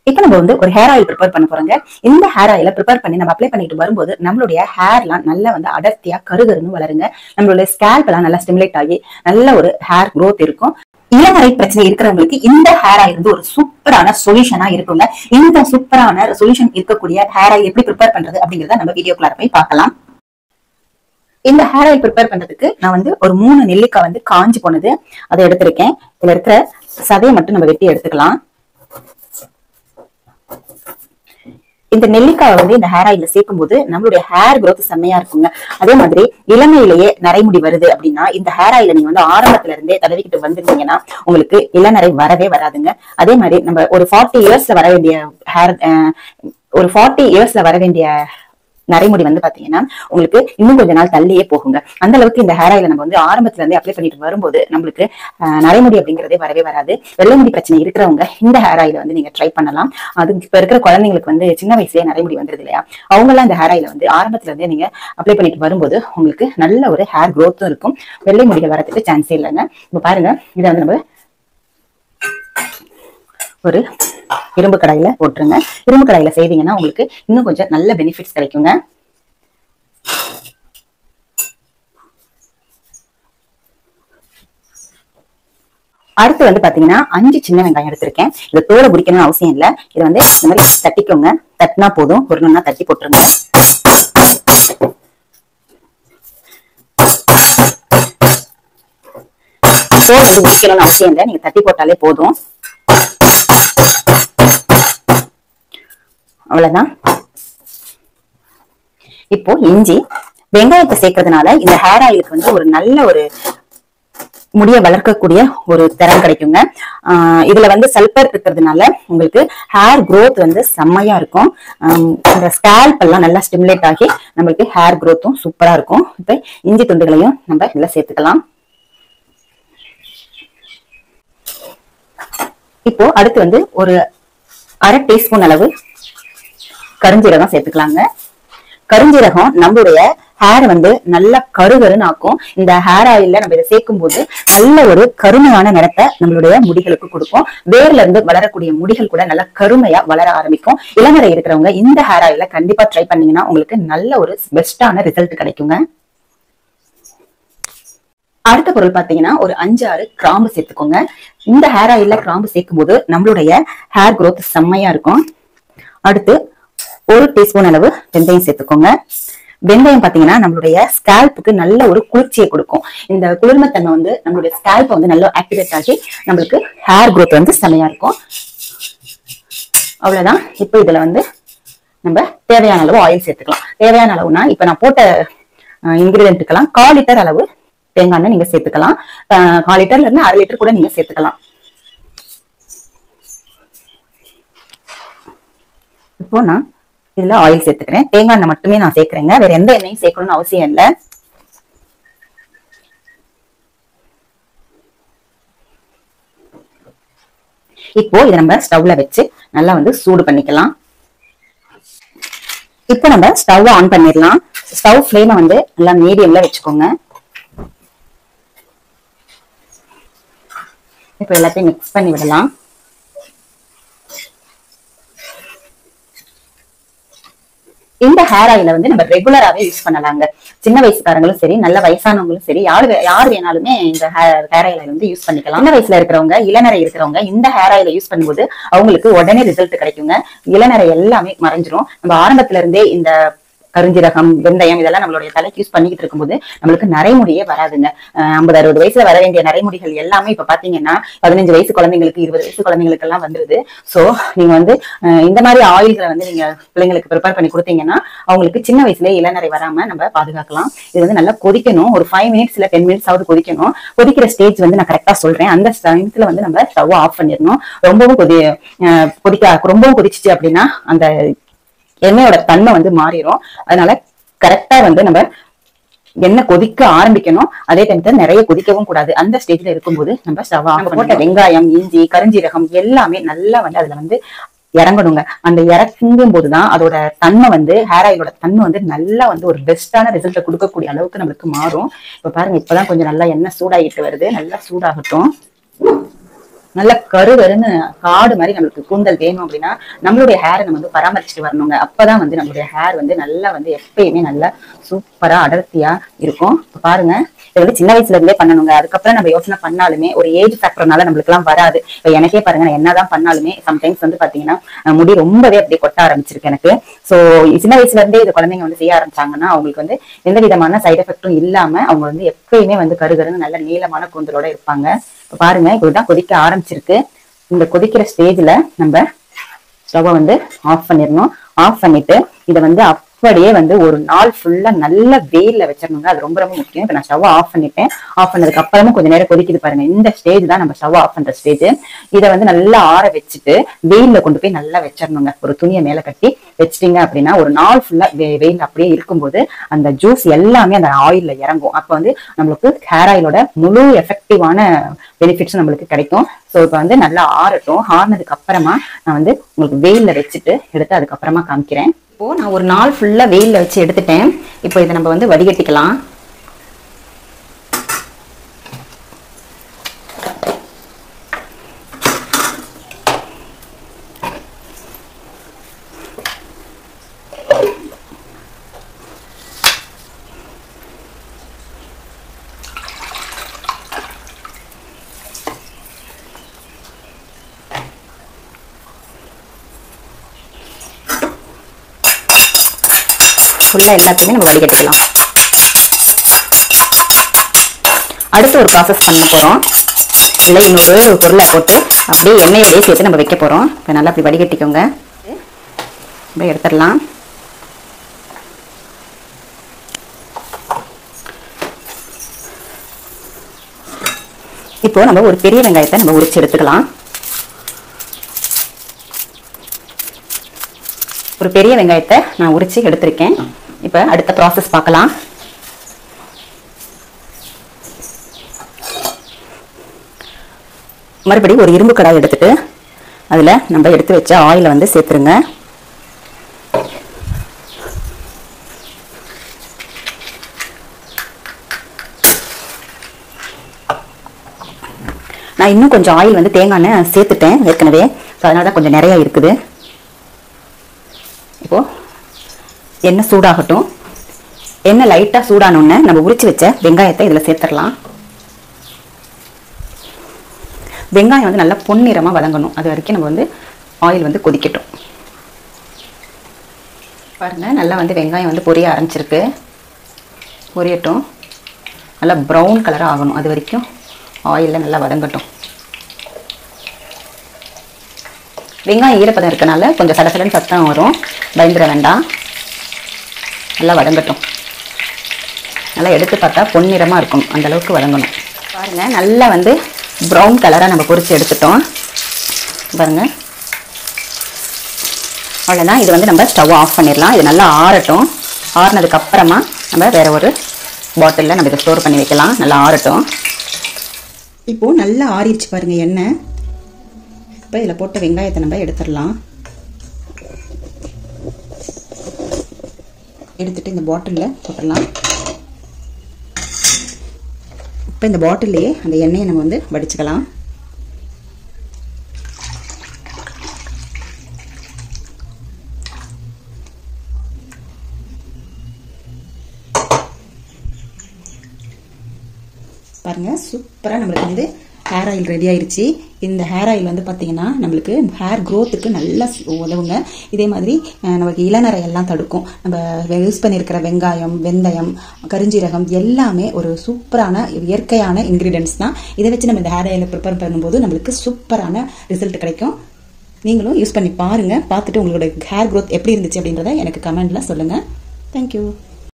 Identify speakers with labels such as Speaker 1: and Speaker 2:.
Speaker 1: இப்போ நம்ம வந்து ஒரு ஹேர் ஆயில் ப்ரிப்பேர் பண்ண போறோங்க இந்த ஹேர் ஆயில ப்ரிப்பேர் பண்ணி நம்ம அப்ளை பண்ணிட்டு வரும்போது நம்மளுடைய ஹேர்லாம் நல்லா வந்து அடர்த்தியா கருகருன்னு வளருங்க நம்மளுடைய ஸ்கேல்ப் எல்லாம் நல்லா ஸ்டிமுலேட் ஆகி நல்ல ஒரு ஹேர் growth இருக்கும் இளநரை பிரச்சனை இருக்கிறவங்களுக்கு இந்த ஹேர் ஆயில் வந்து ஒரு சூப்பரான சொல்யூஷனா இருக்குங்க இந்த சூப்பரான சொல்யூஷன் இருக்கக்கூடிய ஹேர் ஆயில் எப்படி ப்ரிப்பேர் பண்றது அப்படிங்கறத நம்ம வீடியோக்குள்ள போய் பார்க்கலாம் இந்த ஹேர் ஆயில் ப்ரிப்பேர் பண்றதுக்கு நான் வந்து ஒரு மூணு நெல்லிக்காய் வந்து காஞ்சு போனது அதை எடுத்திருக்கேன் இதுல இருக்கிற சதையை மட்டும் நம்ம வெட்டி எடுத்துக்கலாம் இந்த நெல்லிக்காய் வந்து இந்த ஹேர் ஆயில சேர்க்கும் போது நம்மளுடைய ஹேர் growth செம்மையா இருக்குங்க அதே மாதிரி இளமையிலேயே நரைமுடி வருது அப்படின்னா இந்த ஹேர் ஆயில நீங்க வந்து ஆரம்பத்துல இருந்தே தடவிக்கிட்டு வந்திருந்தீங்கன்னா உங்களுக்கு இளநரை வரவே வராதுங்க அதே மாதிரி நம்ம ஒரு ஃபார்ட்டி இயர்ஸ்ல வர வேண்டிய ஹேர் ஒரு ஃபார்ட்டி இயர்ஸ்ல வர வேண்டிய நரைமுடி வந்து பாத்தீங்கன்னா உங்களுக்கு இன்னும் கொஞ்ச நாள் தள்ளியே போகுங்க அந்த அளவுக்கு இந்த ஹேர் ஆயில நம்ம வந்து ஆரம்பத்துல இருந்து அப்ளை பண்ணிட்டு வரும்போது நம்மளுக்கு அஹ், நரைமுடி அப்படிங்கறதே வரவே வராது வெள்ளை முடி பிரச்சனை இருக்கிறவங்க இந்த ஹேர் ஆயில வந்து நீங்க ட்ரை பண்ணலாம் அது இப்ப இருக்கிற குழந்தைங்களுக்கு வந்து சின்ன வயசுலயே நரைமுடி வந்துருது இல்லையா அவங்க எல்லாம் இந்த ஹேர் ஆயில வந்து ஆரம்பத்துல இருந்தே நீங்க அப்ளை பண்ணிட்டு வரும்போது உங்களுக்கு நல்ல ஒரு ஹேர் growth-உம் இருக்கும் வெள்ளை முடிகள் வரதுக்கு சான்ஸே இல்லைங்க இப்ப பாருங்க இதை வந்து நம்ம ஒரு இரும்பு கடாயில போட்டுருங்க இரும்பு கடாயில செய்தீங்கன்னா உங்களுக்கு இன்னும் கொஞ்சம் நல்ல பெனிஃபிட்ஸ் கிடைக்குங்க அடுத்து வந்து பாத்தீங்கன்னா அஞ்சு சின்ன வெங்காயம் எடுத்திருக்கேன் இதை தோலை பிடிக்கணும்னு அவசியம் இல்ல இதை வந்து இந்த மாதிரி தட்டிக்கோங்க தட்டினா போதும் ஒரு நொன்னா தட்டி போட்டுருங்க தோல் வந்து பிடிக்கணும்னு அவசியம் இல்லை நீங்க தட்டி போட்டாலே போதும் அவ்வளவுதான் இப்போ இஞ்சி வெங்காயத்தை சேர்க்கறதுனால இந்த ஹேர் ஆயிலுக்கு வந்து ஒரு நல்ல ஒரு முடிய வளர்க்கக்கூடிய ஒரு திறன் கிடைக்குங்க ஆஹ் இதுல வந்து சல்பர் இருக்கிறதுனால உங்களுக்கு ஹேர் growth வந்து செம்மையா இருக்கும் ஆம், இந்த ஸ்கேல்ப் எல்லாம் நல்லா ஸ்டிமுலேட் ஆகி நம்மளுக்கு ஹேர் growth-உம் சூப்பரா இருக்கும் இப்ப இஞ்சி துண்டுகளையும் நம்ம இதுல சேர்த்துக்கலாம் இப்போ அடுத்து வந்து ஒரு அரை டீஸ்பூன் அளவு கருஞ்சீரகம் சேர்த்துக்கலாங்க கருஞ்சீரகம் நம்மளுடைய ஹேர் வந்து நல்லா கருகருன்னு ஆக்கும் இந்த ஹேர் ஆயில்ல நம்ம இதை சேர்க்கும் போது நல்ல ஒரு கருமையான நிறத்தை நம்மளுடைய முடிகளுக்கு கொடுக்கும் வேர்ல இருந்து வளரக்கூடிய முடிகள் கூட நல்லா கருமையா வளர ஆரம்பிக்கும் இளநரை இருக்கிறவங்க இந்த ஹேர் ஆயில கண்டிப்பா ட்ரை பண்ணீங்கன்னா உங்களுக்கு நல்ல ஒரு பெஸ்டான ரிசல்ட் கிடைக்குங்க அடுத்த பொருள் பாத்தீங்கன்னா ஒரு அஞ்சு ஆறு கிராம்பு சேர்த்துக்கோங்க இந்த ஹேர் ஆயில்ல கிராம்பு சேர்க்கும் போது நம்மளுடைய ஹேர் growth செம்மையா இருக்கும் அடுத்து ஒரு டீஸ்பூன் அளவு வெந்தயம் சேர்த்துக்கோங்க வெந்தயம் பாத்தீங்கன்னா நம்மளுடைய ஸ்கேல்ப்புக்கு நல்ல ஒரு குளிர்ச்சியை கொடுக்கும் இந்த குளிர்மத்தன்மை வந்து நம்மளுடைய ஸ்கேல்ப் வந்து நல்லா ஆக்டிவேட் ஆகி நம்மளுக்கு ஹேர் growth வந்து செம்மையா இருக்கும் அவ்வளவுதான் இப்போ இதுல வந்து நம்ம தேவையான அளவு ஆயில் சேர்த்துக்கலாம் தேவையான அளவுனா இப்ப நான் போட்ட இன்கிரீடியன்ட்டுக்கெல்லாம் கால் லிட்டர் அளவு தேங்காய் எண்ணெய் நீங்க சேர்த்துக்கலாம் அஹ் கால் லிட்டர்ல இருந்து அரை லிட்டர் கூட நீங்க சேர்த்துக்கலாம் இப்போ நான் இதுல ஆயில் சேர்த்துக்கிறேன் தேங்காய் எண்ணெய் மட்டுமே நான் சேர்க்கிறேங்க வேற எந்த எண்ணெயும் சேர்க்கணும்னு அவசியம் இல்லை இப்போ இதை நம்ம ஸ்டவ்ல வச்சு நல்லா வந்து சூடு பண்ணிக்கலாம் இப்போ நம்ம ஸ்டவ் ஆன் பண்ணிடலாம் ஸ்டவ் ஃப்ளேமை வந்து நல்லா மீடியம்ல வச்சுக்கோங்க இப்போ எல்லாத்தையும் மிக்ஸ் பண்ணி விடலாம் இந்த ஹேர் ஆயில வந்து நம்ம ரெகுலராகவே யூஸ் பண்ணலாங்க சின்ன வயசுக்காரங்களும் சரி நல்ல வயசானவங்களும் சரி யார் வே- யார் வேணாலுமே இந்த ஹேர் ஆயில வந்து யூஸ் பண்ணிக்கலாம் சின்ன வயசுல இருக்கிறவங்க இளநரை இருக்கிறவங்க இந்த ஹேர் ஆயில யூஸ் பண்ணும்போது அவங்களுக்கு உடனே ரிசல்ட் கிடைக்குங்க இளநரை எல்லாமே மறைஞ்சிரும் நம்ம ஆரம்பத்துல இருந்தே இந்த கருஞ்சீரகம் வெந்தயம் இதெல்லாம் நம்மளுடைய தலைக்கு யூஸ் பண்ணிக்கிட்டு இருக்கும்போது நம்மளுக்கு நரைமுடியே வராதுங்க ஐம்பது அறுபது வயசுல வர வேண்டிய நரைமுடிகள் எல்லாமே இப்ப பாத்தீங்கன்னா பதினஞ்சு வயசு குழந்தைங்களுக்கு இருபது வயசு குழந்தைங்களுக்கு எல்லாம் வந்துருது சோ நீங்க வந்து அஹ், இந்த மாதிரி ஆயில்களை வந்து நீங்க பிள்ளைங்களுக்கு ப்ரிப்பேர் பண்ணி கொடுத்தீங்கன்னா அவங்களுக்கு சின்ன வயசுலயே இளநரை வராம நம்ம பாதுகாக்கலாம் இது வந்து நல்லா கொதிக்கணும் ஒரு ஃபைவ் மினிட்ஸ் இல்ல டென் மினிட்ஸ் ஆகுது கொதிக்கணும் கொதிக்கிற ஸ்டேஜ் வந்து நான் கரெக்டா சொல்றேன் அந்த டைம்ஸ்ல வந்து நம்ம ஸ்டவ் ஆஃப் பண்ணிடணும் ரொம்பவும் கொதி அஹ், கொதிக்க ரொம்பவும் கொதிச்சிச்சு அப்படின்னா அந்த எண்ணெயோட தன்மை வந்து மாறிடும் அதனால கரெக்டா வந்து நம்ம எண்ணெய் கொதிக்க ஆரம்பிக்கணும் அதே டைம்ல நிறைய கொதிக்கவும் கூடாது அந்த ஸ்டேஜ்ல இருக்கும்போது நம்ம ஸ்டவ் ஆஃப் போட்ட வெங்காயம் இஞ்சி கருஞ்சீரகம் எல்லாமே நல்லா வந்து அதுல வந்து இறங்கணுங்க அந்த இறங்கும் போதுதான் அதோட தன்மை வந்து ஹேர் ஆயிலோட தன்மை வந்து நல்லா வந்து ஒரு பெஸ்டான ரிசல்ட்டை கொடுக்கக்கூடிய அளவுக்கு நம்மளுக்கு மாறும் இப்ப பாருங்க இப்பதான் கொஞ்சம் நல்லா எண்ணெய் சூடாகிட்டு வருது நல்லா சூடாகட்டும் நல்ல கருகருன்னு காடு மாதிரி நம்மளுக்கு கூந்தல் வேணும் அப்படின்னா நம்மளுடைய ஹேரை நம்ம வந்து பராமரிச்சுட்டு வரணுங்க அப்பதான் வந்து நம்மளுடைய ஹேர் வந்து நல்லா வந்து எப்பயுமே நல்லா சூப்பரா அடர்த்தியா இருக்கும் இப்ப பாருங்க இது வந்து சின்ன வயசுல இருந்தே பண்ணணுங்க அதுக்கப்புறம் நம்ம யோசனை பண்ணாலுமே ஒரு ஏஜ் ஃபேக்டர்னால நம்மளுக்கு எல்லாம் வராது இப்ப எனக்கே பாருங்க நான் என்னதான் பண்ணாலுமே சம்டைம்ஸ் வந்து பாத்தீங்கன்னா அஹ் முடி ரொம்பவே அப்படியே கொட்ட ஆரம்பிச்சிருக்கு எனக்கு சோ சின்ன வயசுல இருந்தே இது குழந்தைங்க வந்து செய்ய ஆரம்பிச்சாங்கன்னா அவங்களுக்கு வந்து எந்த விதமான சைடு எஃபெக்டும் இல்லாம அவங்க வந்து எப்பயுமே வந்து கருகருன்னு நல்ல நீளமான கூந்தலோட இருப்பாங்க இப்ப பாருங்க இப்படிதான் கொதிக்க ஆரம்பிச்சிருக்கு இந்த கொதிக்கிற ஸ்டேஜ்ல நம்ம ஸ்டவ்வை வந்து ஆஃப் பண்ணிடணும் ஆஃப் பண்ணிட்டு இதை வந்து அப்படியே வந்து ஒரு நாள் ஃபுல்லா நல்ல வெயில்ல வச்சிடணுங்க அது ரொம்ப ரொம்ப முக்கியம் இப்ப நான் ஸ்டவ் ஆஃப் பண்ணிட்டேன் ஆஃப் பண்ணதுக்கு அப்புறமும் கொஞ்ச நேரம் கொதிக்குது பாருங்க இந்த ஸ்டேஜ் தான் நம்ம ஸ்டவ் ஆஃப் பண்ற ஸ்டேஜ் இதை வந்து நல்லா ஆற வச்சுட்டு வெயில்ல கொண்டு போய் நல்லா வச்சிடணுங்க ஒரு துணியை மேல கட்டி வச்சிட்டீங்க அப்படின்னா ஒரு நாள் ஃபுல்லா வெயில் அப்படியே இருக்கும்போது அந்த ஜூஸ் எல்லாமே அந்த ஆயில்ல இறங்கும் அப்ப வந்து நம்மளுக்கு ஹேர் ஆயிலோட முழு எஃபெக்டிவான பெனிஃபிட்ஸ் நம்மளுக்கு கிடைக்கும் ஸோ இப்போ வந்து நல்லா ஆறட்டும் ஆறுனதுக்கு அப்புறமா நான் வந்து உங்களுக்கு வெயில்ல வச்சுட்டு எடுத்து அதுக்கப்புறமா காமிக்கிறேன் இப்போ நான் ஒரு நாள் ஃபுல்லா வெயில்ல வச்சு எடுத்துட்டேன் இப்போ இதை நம்ம வந்து வடிகட்டிக்கலாம் ஃபுல்லா எல்லாத்தையுமே நம்ம வடிகட்டிக்கலாம் அடுத்து ஒரு ப்ராசஸ் பண்ண போறோம் இல்லை இன்னொரு ஒரு பொருளை போட்டு அப்படியே எண்ணெயோடய சேர்த்து நம்ம வைக்க போறோம் இப்போ நல்லா அப்படி வடிகட்டிக்கோங்க அப்படியே எடுத்துடலாம் இப்போ நம்ம ஒரு பெரிய வெங்காயத்தை நம்ம உரிச்சு எடுத்துக்கலாம் ஒரு பெரிய வெங்காயத்தை நான் உரிச்சு எடுத்திருக்கேன் இப்போ அடுத்த ப்ராசஸ் பார்க்கலாம் மறுபடியும் ஒரு இரும்பு கடாய் எடுத்துட்டு அதில் நம்ம எடுத்து வச்ச ஆயிலை வந்து சேர்த்துருங்க நான் இன்னும் கொஞ்சம் ஆயில் வந்து தேங்காய் எண்ணெய் சேர்த்துட்டேன் ஏற்கனவே ஸோ அதனால தான் கொஞ்சம் நிறையா இருக்குது இப்போ எண்ணெய் சூடாகட்டும் எண்ணெய் லைட்டாக சூடானோடனே நம்ம உரிச்சு வச்ச வெங்காயத்தை இதில் சேர்த்துடலாம் வெங்காயம் வந்து நல்லா பொன்னிறமாக வதங்கணும் அது வரைக்கும் நம்ம வந்து ஆயில் வந்து கொதிக்கட்டும் பாருங்க நல்லா வந்து வெங்காயம் வந்து பொரிய ஆரம்பிச்சிருக்கு பொரியட்டும் நல்லா ப்ரௌன் கலராக ஆகணும் அது வரைக்கும் ஆயிலில் நல்லா வதங்கட்டும் வெங்காயம் ஈரப்பதம் இருக்கனால கொஞ்சம் சடசடன்னு சத்தம் வரும் பயந்துட வேண்டாம் நல்லா வதங்கட்டும் நல்லா எடுத்து பார்த்தா பொன்னிறமாக இருக்கும் அந்த அளவுக்கு வதங்கணும் பாருங்க நல்லா வந்து ப்ரௌன் கலராக நம்ம பொரிச்சு எடுத்துட்டோம் பாருங்க அவ்வளோதான் இது வந்து நம்ம ஸ்டவ் ஆஃப் பண்ணிடலாம் இது நல்லா ஆறட்டும் ஆறுனதுக்கு அப்புறமா நம்ம வேற ஒரு பாட்டிலில் நம்ம இதை ஸ்டோர் பண்ணி வைக்கலாம் நல்லா ஆறட்டும் இப்போ நல்லா ஆறிடுச்சு பாருங்க எண்ணெய் இப்போ இதில் போட்ட வெங்காயத்தை நம்ம எடுத்துடலாம் எடுத்துட்டு இந்த பாட்டிலில் போட்டுடலாம் இப்போ இந்த பாட்டில்லையே அந்த எண்ணெயை நம்ம வந்து வடிச்சுக்கலாம் பாருங்க சூப்பராக நம்மளுக்கு வந்து ஹேர் ஆயில் ரெடி ஆயிருச்சு இந்த ஹேர் ஆயில் வந்து பார்த்தீங்கன்னா நம்மளுக்கு ஹேர் க்ரோத்துக்கு நல்லா உதவுங்க இதே மாதிரி அஹ், நமக்கு இளநரை எல்லாம் தடுக்கும் நம்ம யூஸ் பண்ணியிருக்கிற வெங்காயம் வெந்தயம் கருஞ்சீரகம் எல்லாமே ஒரு சூப்பரான இயற்கையான இன்க்ரீடியன்ஸ் தான் இதை வச்சு நம்ம இந்த ஹேர் ஆயிலை ப்ரிப்பேர் பண்ணும்போது நம்மளுக்கு சூப்பரான ரிசல்ட் கிடைக்கும் நீங்களும் யூஸ் பண்ணி பாருங்க பார்த்துட்டு உங்களோட ஹேர் க்ரோத் எப்படி இருந்துச்சு அப்படின்றத எனக்கு கமெண்ட்ல சொல்லுங்க தேங்க்யூ